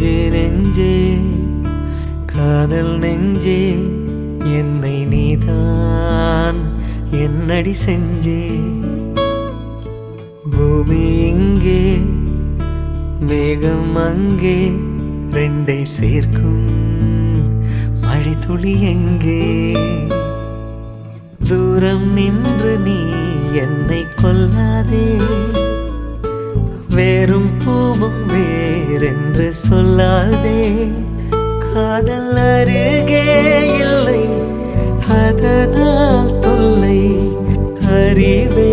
நெஞ்சே நெஞ்சே காதல் நெஞ்சே என்னை நீதான் என்னடி செஞ்சே பூமி இங்கே மேகம் அங்கே ரெண்டை சேர்க்கும் மழை துளி எங்கே தூரம் நின்று நீ என்னை கொல்லாதே வேறும் பூவும் வேறென்று சொல்லாதே காதல் அருகே இல்லை அதனால் தொல்லை அறிவே